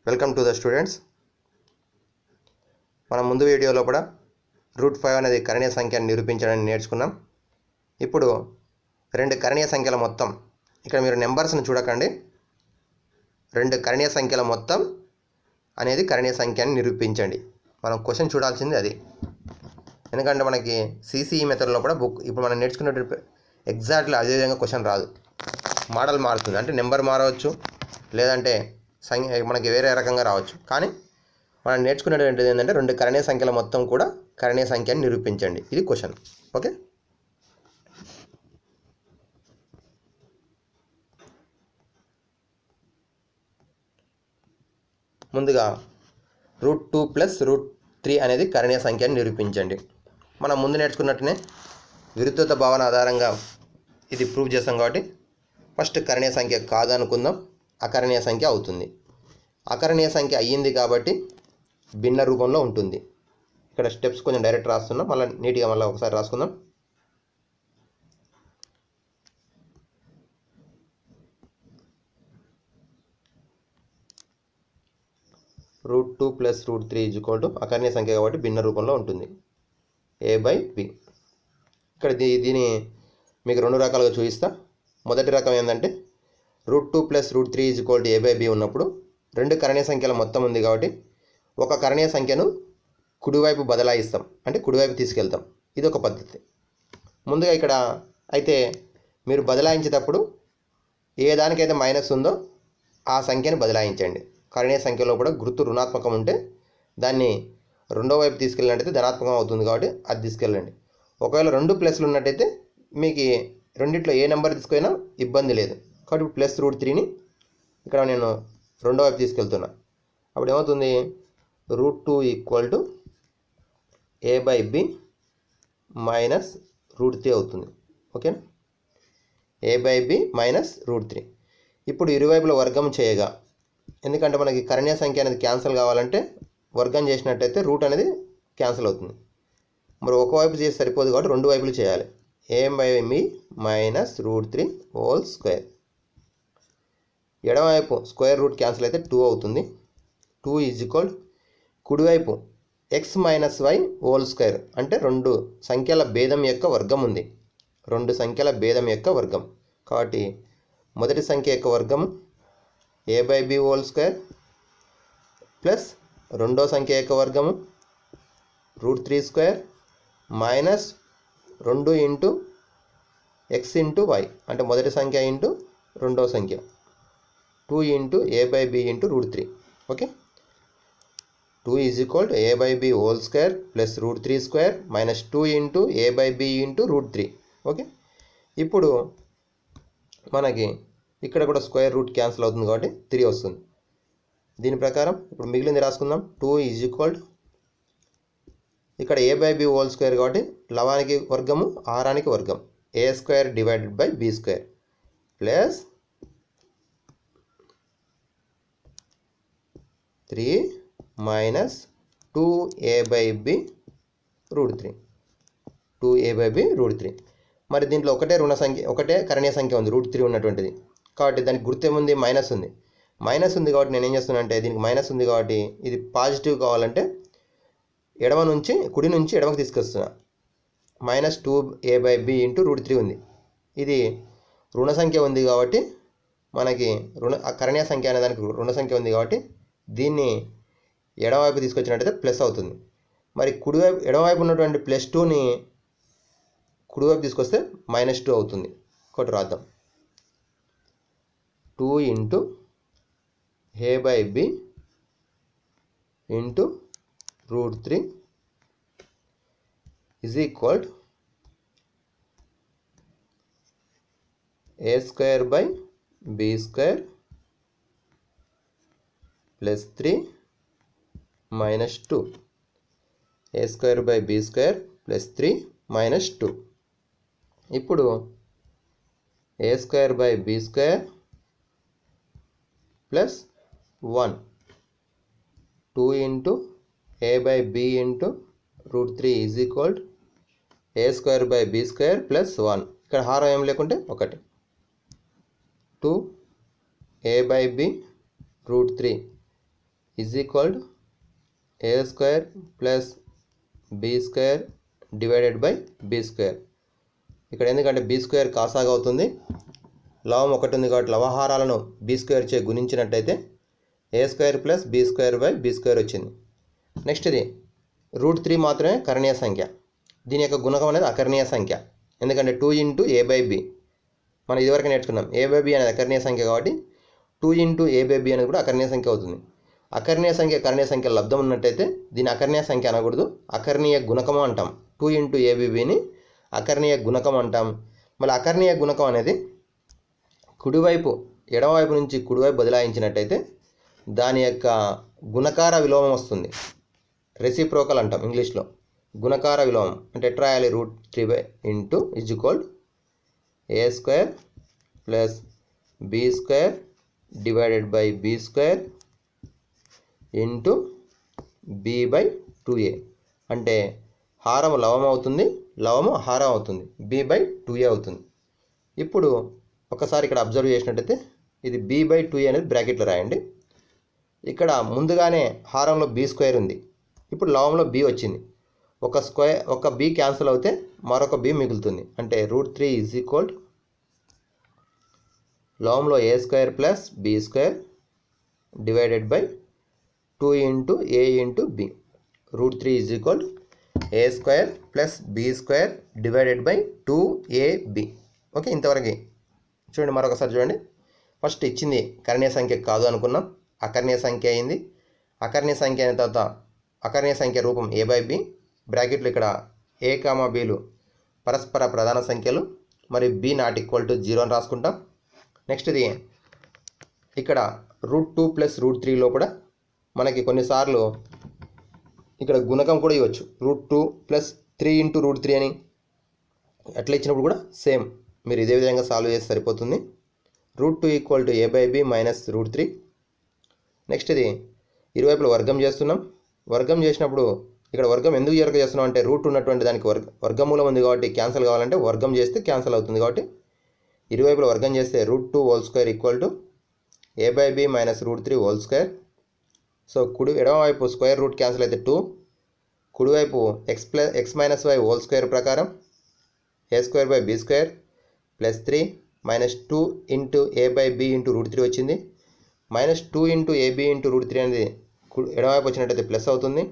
welcome to the students మనం ముందు వీడియోలో కూడా రూట్ ఫైవ్ అనేది కరణీయ సంఖ్యను నిరూపించడానికి నేర్చుకున్నాం ఇప్పుడు రెండు కరణీయ సంఖ్యల మొత్తం ఇక్కడ మీరు నెంబర్స్ని చూడకండి రెండు కరణీయ సంఖ్యల మొత్తం అనేది కరణీయ సంఖ్యని నిరూపించండి మనం క్వశ్చన్ చూడాల్సింది అది ఎందుకంటే మనకి సిసిఈ మెథడ్లో కూడా బుక్ ఇప్పుడు మనం నేర్చుకున్న ఎగ్జాక్ట్లీ అదే విధంగా క్వశ్చన్ రాదు మోడల్ మారుతుంది అంటే నెంబర్ మారవచ్చు లేదంటే సంఖ్య మనకి వేరే రకంగా రావచ్చు కానీ మనం నేర్చుకునేటువంటిది ఏంటంటే రెండు కరణీయ సంఖ్యల మొత్తం కూడా కరణీయ సంఖ్యని నిరూపించండి ఇది క్వశ్చన్ ఓకే ముందుగా root two plus root three అనేది కరణీయ సంఖ్యని నిరూపించండి మనం ముందు నేర్చుకున్నట్టునే విరుద్ధత భావన ఆధారంగా ఇది ప్రూవ్ చేస్తాం కాబట్టి ఫస్ట్ కరణీయ సంఖ్య కాదు అనుకుందాం అకరణీయ సంఖ్య అవుతుంది అకరణీయ సంఖ్య అయ్యింది కాబట్టి భిన్న రూపంలో ఉంటుంది ఇక్కడ స్టెప్స్ కొంచెం డైరెక్ట్ రాస్తున్నాం మళ్ళీ నీట్గా మళ్ళీ ఒకసారి రాసుకుందాం root two plus root three is equal to అకర్ణీయ సంఖ్య కాబట్టి భిన్న రూపంలో ఉంటుంది ఏ బై బి ఇక్కడ దీ దీని మీకు రెండు రకాలుగా చూపిస్తా మొదటి రకం ఏంటంటే root two plus root three is equal to a by b ఉన్నప్పుడు రెండు కరణీయ సంఖ్యల మొత్తం ఉంది కాబట్టి ఒక కరణీయ సంఖ్యను కుడివైపు బదలాయిస్తాం అంటే కుడివైపు తీసుకెళ్తాం ఇది ఒక పద్ధతి ముందుగా ఇక్కడ అయితే మీరు బదలాయించేటప్పుడు ఏ దానికైతే మైనస్ ఉందో ఆ సంఖ్యను బదలాయించండి కరణీయ సంఖ్యలో కూడా గుర్తు రుణాత్మకం ఉంటే దాన్ని రెండో వైపు తీసుకెళ్ళినట్టయితే ధనాత్మకం అవుతుంది కాబట్టి అది తీసుకెళ్ళండి ఒకవేళ రెండు ప్లస్లు ఉన్నట్టయితే మీకు రెండిట్లో ఏ నెంబర్ తీసుకుపోయినా ఇబ్బంది లేదు కాబట్టి ప్లస్ రూట్ త్రీని ఇక్కడ నేను రెండో వైపు తీసుకెళ్తున్నా అప్పుడు ఏమవుతుంది root two equal to a by b minus root three అవుతుంది ఓకేనా a by b minus root three ఇప్పుడు ఇరువైపుల వర్గం చేయగా ఎందుకంటే మనకి కరణీయ సంఖ్య అనేది క్యాన్సిల్ కావాలంటే వర్గం చేసినట్టయితే రూట్ అనేది క్యాన్సిల్ అవుతుంది మరి ఒకవైపు చేసి సరిపోదు కాబట్టి రెండు వైపులు చేయాలి a by b minus root three whole square ఎడమవైపు స్క్వేర్ రూట్ క్యాన్సిల్ అయితే టూ అవుతుంది టూ ఈజ్ ఈక్వల్ కుడివైపు x minus y whole square అంటే రెండు సంఖ్యల భేదం యొక్క వర్గం ఉంది రెండు సంఖ్యల భేదం యొక్క వర్గం కాబట్టి మొదటి సంఖ్య యొక్క వర్గం a by b whole square plus రెండో సంఖ్య యొక్క వర్గము రూట్ త్రీ స్క్వేర్ మైనస్ రెండు ఇంటూ ఎక్స్ ఇంటూ వై అంటే మొదటి సంఖ్య ఇంటూ రెండో సంఖ్య two into a by b into root three okay two is equal to a by b whole square plus root three square minus two into a by b into root three okay ఇప్పుడు మనకి ఇక్కడ కూడా square root cancel అవుతుంది కాబట్టి three వస్తుంది దీని ప్రకారం ఇప్పుడు మిగిలింది రాసుకుందాం టూ ఈజ్ ఈక్వల్ ఇక్కడ a by b whole square కాబట్టి లవానికి వర్గము ఆరానికి వర్గం a square divided by b square plus three minus two a by b root three two a by b root three మరి దీంట్లో ఒకటే రుణ సంఖ్య ఒకటే కరణీయ సంఖ్య ఉంది రూట్ త్రీ ఉన్నటువంటిది కాబట్టి దానికి గుర్తేముంది మైనస్ ఉంది మైనస్ ఉంది కాబట్టి నేను ఏం చేస్తున్నా అంటే దీనికి మైనస్ ఉంది కాబట్టి ఇది పాజిటివ్ కావాలంటే ఎడమ నుంచి కుడి నుంచి ఎడమకు తీసుకొస్తున్నా minus two a by b into root three ఉంది ఇది రుణ సంఖ్య ఉంది కాబట్టి మనకి రుణ కరణీయ సంఖ్య అనే దానికి రుణ సంఖ్య ఉంది కాబట్టి దీన్ని ఎడమవైపు తీసుకొచ్చినట్టయితే ప్లస్ అవుతుంది మరి కుడివైపు ఎడమవైపు ఉన్నటువంటి ప్లస్ టూని కుడివైపు తీసుకొస్తే మైనస్ టూ అవుతుంది ఒకటి రాద్దాం two into a by b into root three is equal a square by b square plus three minus two a square by b square plus three minus two ఇప్పుడు a square by b square plus one two into a by b into root three is equal a square by b square plus one ఇక్కడ హారం ఏం లేకుంటే ఒకటి two a by b root three is equal a square plus b square divided by b square ఇక్కడ ఎందుకంటే be square కాసాగా అవుతుంది లవం ఒకటి ఉంది కాబట్టి లవహారాలను బీ స్క్వేర్ చే గుణించినట్టయితే a square plus b square by b square వచ్చింది నెక్స్ట్ ఇది రూట్ త్రీ మాత్రమే కరణీయ సంఖ్య దీని యొక్క గుణకం అనేది అకరణీయ సంఖ్య ఎందుకంటే two into a by b మనం ఇదివరకు నేర్చుకున్నాం ఏ బై బి అనేది అకరణీయ సంఖ్య కాబట్టి two into a by b అనేది కూడా అకరణీయ సంఖ్య అవుతుంది అకర్ణీయ సంఖ్య కర్ణీయ సంఖ్య లబ్ధం ఉన్నట్టయితే దీని అకర్ణీయ సంఖ్య అనకూడదు అకర్ణీయ గుణకం అంటాం టూ ఇంటూ ఏబీబీని అకర్ణీయ గుణకం అంటాం మళ్ళీ అకర్ణీయ గుణకం అనేది కుడివైపు ఎడమవైపు నుంచి కుడివైపు బదలాయించినట్టయితే దాని యొక్క గుణకార విలోమం వస్తుంది రెసిప్రోకల్ అంటాం ఇంగ్లీష్లో గుణకార విలోమం అంటే ఎట్లా రాయాలి root three by into is equal a square plus b square divided by b square into b by two a అంటే హారం లవం అవుతుంది లవము హారం అవుతుంది బి బై టూ ఏ అవుతుంది ఇప్పుడు ఒకసారి ఇక్కడ అబ్జర్వ్ చేసినట్టయితే ఇది బి బై టూ ఏ అనేది బ్రాకెట్లో రాయండి ఇక్కడ ముందుగానే హారంలో బి స్క్వేర్ ఉంది ఇప్పుడు లవంలో బి వచ్చింది ఒక స్క్వేర్ ఒక బి క్యాన్సిల్ అవుతే మరొక బి మిగులుతుంది అంటే రూట్ త్రీ ఈజ్ ఈక్వల్ లవంలో a square plus b square divided by two into a into b root three is equal a square plus b square divided by two a b okay ఇంతవరకు చూడండి మరొకసారి చూడండి first ఇచ్చింది కరణీయ సంఖ్య కాదు అనుకున్నాం అకర్ణీయ సంఖ్య అయింది అకర్ణీయ సంఖ్య అయిన తర్వాత అకర్ణీయ సంఖ్య రూపం ఏ బై బి బ్రాకెట్లు ఇక్కడ ఏ కామా బీలు పరస్పర ప్రధాన సంఖ్యలు మరి b not equal to zero అని రాసుకుంటాం నెక్స్ట్ ఇది ఇక్కడ రూట్ టూ ప్లస్ రూట్ త్రీలో కూడా మనకి కొన్నిసార్లు ఇక్కడ గుణకం కూడా ఇవ్వచ్చు root two plus three into root three అని అట్లా ఇచ్చినప్పుడు కూడా సేమ్ మీరు ఇదే విధంగా సాల్వ్ చేస్తే సరిపోతుంది root two equal to a by b minus root three next ఇది ఇరువైపుల వర్గం చేస్తున్నాం వర్గం చేసినప్పుడు ఇక్కడ వర్గం ఎందుకు వర్గం చేస్తున్నాం అంటే రూట్ ఉన్నటువంటి దానికి వర్గ వర్గమూలం ఉంది కాబట్టి క్యాన్సిల్ కావాలంటే వర్గం చేస్తే క్యాన్సిల్ అవుతుంది కాబట్టి ఇరువైపుల వర్గం చేస్తే root two whole square equal to a by b minus root three whole square so కుడి ఎడమవైపు స్క్వేర్ రూట్ క్యాన్సిల్ అయితే టూ కుడివైపు x plus x minus y whole square ప్రకారం a square by b square plus three minus two into a by b into root three వచ్చింది minus two into a b into root three అనేది కు- ఎడమవైపు వచ్చినట్టయితే plus అవుతుంది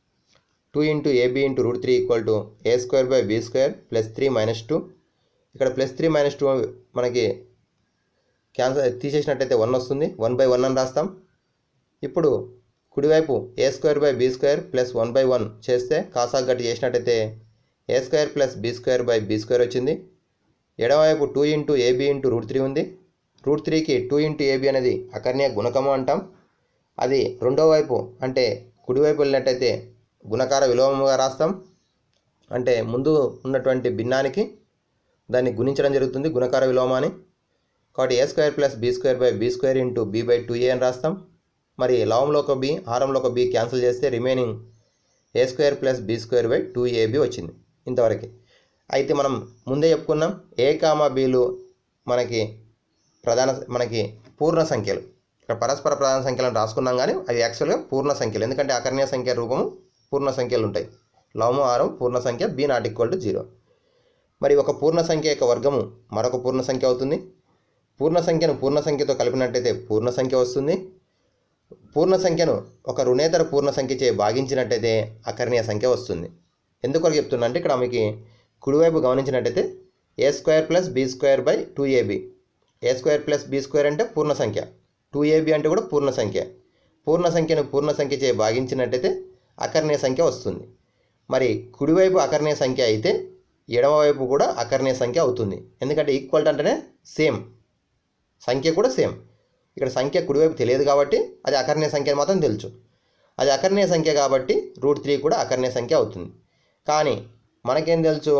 two into a b into root three equal to a square by b square plus three minus two ఇక్కడ plus three minus two మనకి cancel తీసేసినట్టయితే one వస్తుంది one by one అని రాస్తాం ఇప్పుడు కుడివైపు a square by b square plus one by one చేస్తే కాసా గట్టి చేసినట్టయితే a square plus b square by b square వచ్చింది ఎడమవైపు two into a b into root three ఉంది రూట్ త్రీకి టూ ఇంటూ ఏబీ అనేది అకర్ణీయ గుణకము అంటాం అది రెండో వైపు అంటే కుడివైపు వెళ్ళినట్టయితే గుణకార విలోమముగా రాస్తాం అంటే ముందు ఉన్నటువంటి భిన్నానికి దాన్ని గుణించడం జరుగుతుంది గుణకార విలోమాన్ని కాబట్టి a square plus b square by b square into b by two a అని రాస్తాం మరి లవంలో ఒక బి హారంలో ఒక బి క్యాన్సిల్ చేస్తే remaining a square plus b square by two a b వచ్చింది ఇంతవరకు అయితే మనం ముందే చెప్పుకున్నాం ఏ కామా బీలు మనకి ప్రధాన మనకి పూర్ణ సంఖ్యలు ఇక్కడ పరస్పర ప్రధాన సంఖ్యలను రాసుకున్నాం కానీ అవి యాక్చువల్గా పూర్ణ సంఖ్యలు ఎందుకంటే అకర్ణీయ సంఖ్య రూపము పూర్ణ సంఖ్యలు ఉంటాయి లవము హారం పూర్ణ సంఖ్య b not equal to zero మరి ఒక పూర్ణ సంఖ్య యొక్క వర్గము మరొక పూర్ణ సంఖ్య అవుతుంది పూర్ణ సంఖ్యను పూర్ణ సంఖ్యతో కలిపినట్టయితే పూర్ణ సంఖ్య వస్తుంది పూర్ణ సంఖ్యను ఒక రుణేతర పూర్ణ సంఖ్యచే భాగించినట్టయితే అకర్ణీయ సంఖ్య వస్తుంది ఎందుకు చెప్తున్నా అంటే ఇక్కడ మీకు కుడివైపు గమనించినట్టయితే a square plus b square by two a b a square plus b square అంటే పూర్ణ సంఖ్య టూ ఏబి అంటే కూడా పూర్ణ సంఖ్య పూర్ణ సంఖ్యను పూర్ణ సంఖ్యచే భాగించినట్టయితే అకర్ణీయ సంఖ్య వస్తుంది మరి కుడివైపు అకర్ణీయ సంఖ్య అయితే ఎడమవైపు కూడా అకర్ణీయ సంఖ్య అవుతుంది ఎందుకంటే ఈక్వల్ అంటేనే సేమ్ సంఖ్య కూడా సేమ్ ఇక్కడ సంఖ్య కుడివైపు తెలియదు కాబట్టి అది అకర్ణీయ సంఖ్య అని మాత్రం తెలుసు అది అకర్ణీయ సంఖ్య కాబట్టి రూట్ త్రీ కూడా అకర్ణీయ సంఖ్య అవుతుంది కానీ మనకేం తెలుసు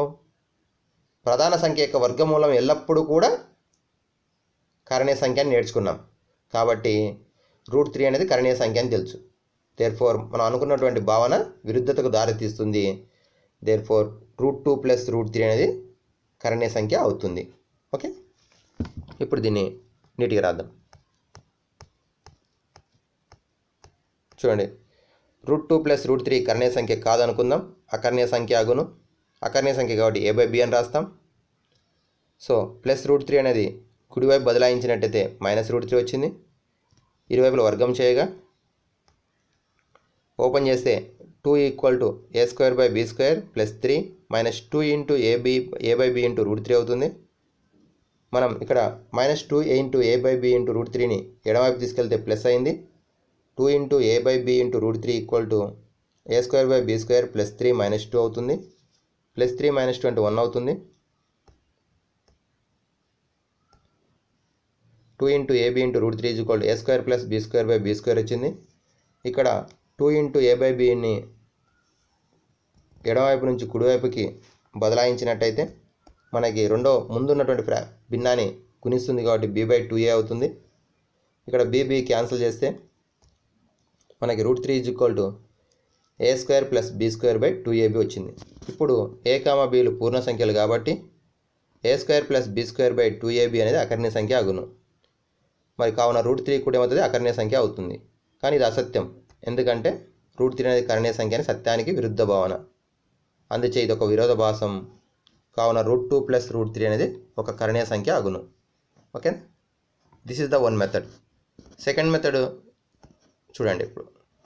ప్రధాన సంఖ్య యొక్క వర్గమూలం ఎల్లప్పుడూ కూడా కరణీయ సంఖ్య అని నేర్చుకున్నాం కాబట్టి రూట్ త్రీ అనేది కరణీయ సంఖ్య అని తెలుసు దేర్ ఫోర్ మనం అనుకున్నటువంటి భావన విరుద్ధతకు దారితీస్తుంది therefore root two plus root three అనేది కరణీయ సంఖ్య అవుతుంది ఓకే ఇప్పుడు దీన్ని నీట్గా రాద్దాం చూడండి root two plus root three కర్ణీయ సంఖ్య కాదనుకుందాం అకర్ణీయ సంఖ్య అగును అకర్ణీయ సంఖ్య కాబట్టి ఏ బై బి అని రాస్తాం సో ప్లస్ రూట్ త్రీ అనేది కుడివైపు బదలాయించినట్టయితే మైనస్ రూట్ త్రీ వచ్చింది ఇరువైపుల వర్గం చేయగా ఓపెన్ చేస్తే two equal to a square by b square plus three minus two into a b a by b into root three అవుతుంది మనం ఇక్కడ minus two a into a by b into root త్రీని ఎడమవైపు తీసుకెళ్తే plus అయింది two into a by b into root three equal to a square by b square plus three minus two అవుతుంది plus three minus two అంటే one అవుతుంది two into a b into root three equal a square plus b square by b square వచ్చింది ఇక్కడ two into a by బిని ఎడమవైపు నుంచి కుడివైపుకి బదలాయించినట్టయితే మనకి రెండో ముందున్నటువంటి ఫ్రా భిన్నాన్ని గుణిస్తుంది కాబట్టి బీ బై టూ ఏ అవుతుంది ఇక్కడ బీబీ క్యాన్సిల్ చేస్తే మనకి root three is equal to a square plus b square by two a b వచ్చింది ఇప్పుడు ఏ కామ బీలు పూర్ణ సంఖ్యలు కాబట్టి a square plus b square by two a b అనేది అకర్ణీయ సంఖ్య అగును మరి కావున రూట్ త్రీ కూడా ఏమవుతుంది అకర్ణీయ సంఖ్య అవుతుంది కానీ ఇది అసత్యం ఎందుకంటే రూట్ త్రీ అనేది కర్ణీయ సంఖ్య అని సత్యానికి విరుద్ధ భావన అందుచే ఇది ఒక విరోధభాసం కావున root two plus root three అనేది ఒక కర్ణీయ సంఖ్య అగును okay this is the one method second method చూడండి ఇప్పుడు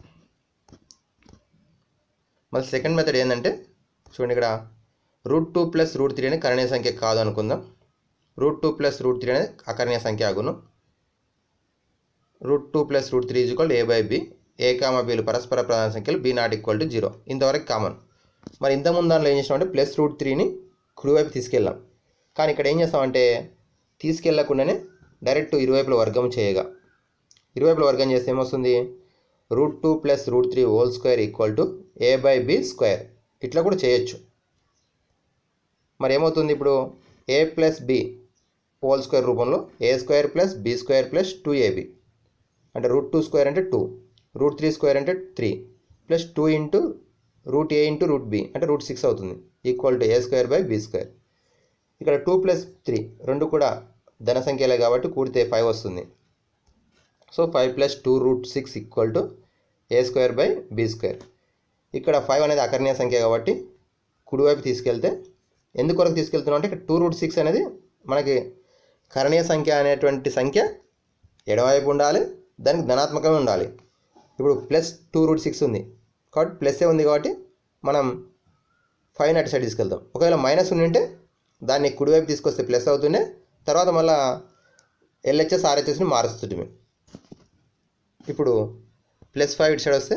మళ్ళీ సెకండ్ మెథడ్ ఏంటంటే చూడండి ఇక్కడ root two plus root three అనేది కర్ణీయ సంఖ్య కాదు అనుకుందాం root two plus root three అనేది అకర్ణీయ సంఖ్య అగును root two plus root three equal a by b a comma బీలు పరస్పర ప్రధాన సంఖ్యలు b not equal to zero ఇంతవరకు కామన్ మరి ఇంతకుముందు దాంట్లో ఏం చేసినామంటే ప్లస్ రూట్ త్రీని కుడివైపు తీసుకెళ్ళాం కానీ ఇక్కడ ఏం చేస్తామంటే తీసుకెళ్లకుండానే డైరెక్ట్ ఇరువైపుల వర్గం చేయగా ఇరువైపుల వర్గం చేస్తే ఏమొస్తుంది root two plus root three whole square equal to a by b square ఇట్లా కూడా చేయొచ్చు మరి ఏమవుతుంది ఇప్పుడు a plus b whole square రూపంలో a square plus b square plus two a b అంటే రూట్ టూ స్క్వేర్ అంటే టూ రూట్ త్రీ స్క్వేర్ అంటే three plus two into root a into root b అంటే రూట్ సిక్స్ అవుతుంది equal to a square by b square ఇక్కడ two plus three రెండు కూడా ధన సంఖ్యలే కాబట్టి కూడితే ఫైవ్ వస్తుంది so five plus two root six equal to a square by b square ఇక్కడ ఫైవ్ అనేది అకర్ణీయ సంఖ్య కాబట్టి కుడివైపు తీసుకెళ్తే ఎందుకొరకు తీసుకెళ్తున్నాం అంటే ఇక్కడ టూ రూట్ సిక్స్ అనేది మనకి కరణీయ సంఖ్య అనేటువంటి సంఖ్య ఎడమవైపు ఉండాలి దానికి ధనాత్మకమే ఉండాలి ఇప్పుడు ప్లస్ టూ రూట్ సిక్స్ ఉంది కాబట్టి ప్లస్ఏ ఉంది కాబట్టి మనం ఫైవ్ అటు సైడ్ తీసుకెళ్తాం ఒకవేళ మైనస్ ఉండింటే దాన్ని కుడివైపు తీసుకొస్తే ప్లస్ అవుతుండే తర్వాత మళ్ళా ఎల్హెచ్ఎస్ ఆర్హెచ్ఎస్ని మారుస్తుంటే ఇప్పుడు ప్లస్ ఫైవ్ ఇటు సైడ్ వస్తే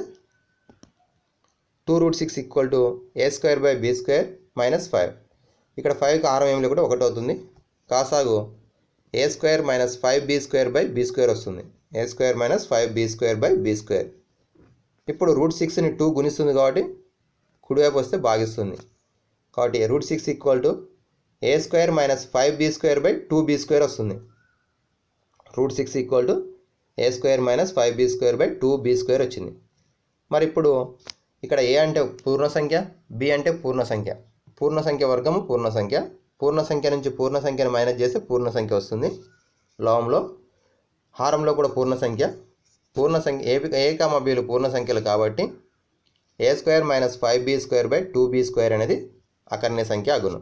two root six equal to a square by b square minus five ఇక్కడ ఫైవ్కి ఆరం ఏమి లేకుండా ఒకటి అవుతుంది కాసాగు a square minus five b square by b square వస్తుంది a square minus five b square by b square ఇప్పుడు రూట్ సిక్స్ని టూ గుణిస్తుంది కాబట్టి కుడివైపు వస్తే భాగిస్తుంది కాబట్టి root six equal to a square minus five b square by two b square వస్తుంది root six equal to a square minus five b square by two b square వచ్చింది మరి ఇప్పుడు ఇక్కడ ఏ అంటే పూర్ణ సంఖ్య బి అంటే పూర్ణ సంఖ్య పూర్ణ సంఖ్య వర్గము పూర్ణ సంఖ్య పూర్ణ సంఖ్య నుంచి పూర్ణ సంఖ్యను మైనస్ చేస్తే పూర్ణ సంఖ్య వస్తుంది లవంలో హారంలో కూడా పూర్ణ సంఖ్య పూర్ణ సంఖ్య ఏ ఏ కామ బీలు పూర్ణ సంఖ్యలు కాబట్టి a square minus five b square by two b square అనేది అకర్ణీయ సంఖ్య అగును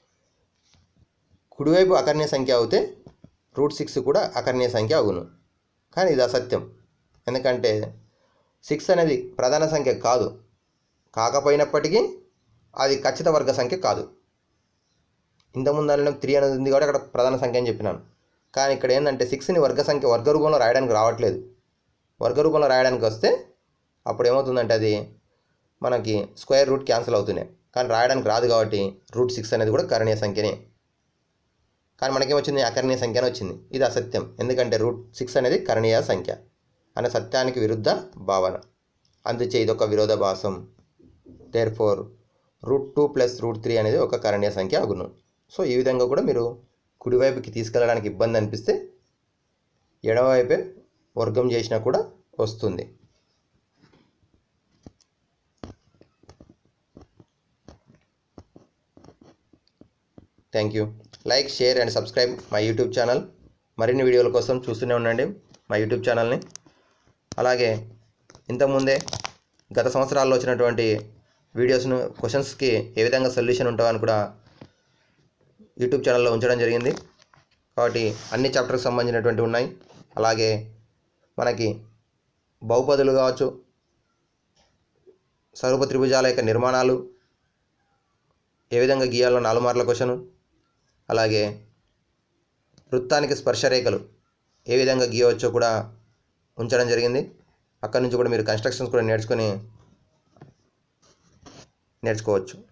కుడివైపు అకర్ణీయ సంఖ్య అవుతే రూట్ సిక్స్ కూడా అకర్ణీయ సంఖ్య అగును కానీ ఇది అసత్యం ఎందుకంటే సిక్స్ అనేది ప్రధాన సంఖ్య కాదు కాకపోయినప్పటికీ అది ఖచ్చిత వర్గ సంఖ్య కాదు ఇంతకుముందు అనడం త్రీ అనేది ఉంది కాబట్టి అక్కడ ప్రధాన సంఖ్య అని చెప్పినాను కానీ ఇక్కడ ఏంటంటే సిక్స్ని వర్గ సంఖ్య వర్గ రూపంలో రాయడానికి రావట్లేదు వర్గ రూపంలో రాయడానికి వస్తే అప్పుడు ఏమవుతుందంటే అది మనకి స్క్వేర్ రూట్ క్యాన్సిల్ అవుతున్నాయి కానీ రాయడానికి రాదు కాబట్టి రూట్ సిక్స్ అనేది కూడా కరణీయ సంఖ్యనే కానీ మనకేమొచ్చింది అకరణీయ సంఖ్య అని వచ్చింది ఇది అసత్యం ఎందుకంటే రూట్ సిక్స్ అనేది కరణీయ సంఖ్య అనే సత్యానికి విరుద్ధ భావన అందుచే ఇది ఒక విరోధాభాసం therefore root two plus root three అనేది ఒక కరణీయ సంఖ్య అగును సో ఈ విధంగా కూడా మీరు కుడివైపుకి తీసుకెళ్ళడానికి ఇబ్బంది అనిపిస్తే ఎడమవైపే వర్గం చేసినా కూడా వస్తుంది thank you like share and subscribe my YouTube channel మరిన్ని వీడియోల కోసం చూస్తూనే ఉండండి మా యూట్యూబ్ ఛానల్ని అలాగే ఇంతకుముందే గత సంవత్సరాల్లో వచ్చినటువంటి వీడియోస్ను క్వశ్చన్స్కి ఏ విధంగా సొల్యూషన్ ఉంటుందని కూడా యూట్యూబ్ ఛానల్లో ఉంచడం జరిగింది కాబట్టి అన్ని చాప్టర్కి సంబంధించినటువంటి ఉన్నాయి అలాగే మనకి బహుపదులు కావచ్చు స్వరూప త్రిభుజాల యొక్క నిర్మాణాలు ఏ విధంగా గీయాలో నాలుగు మార్ల క్వశ్చన్ అలాగే వృత్తానికి స్పర్శరేఖలు ఏ విధంగా గీయవచ్చో కూడా ఉంచడం జరిగింది అక్కడి నుంచి కూడా మీరు కన్స్ట్రక్షన్స్ కూడా నేర్చుకొని నేర్చుకోవచ్చు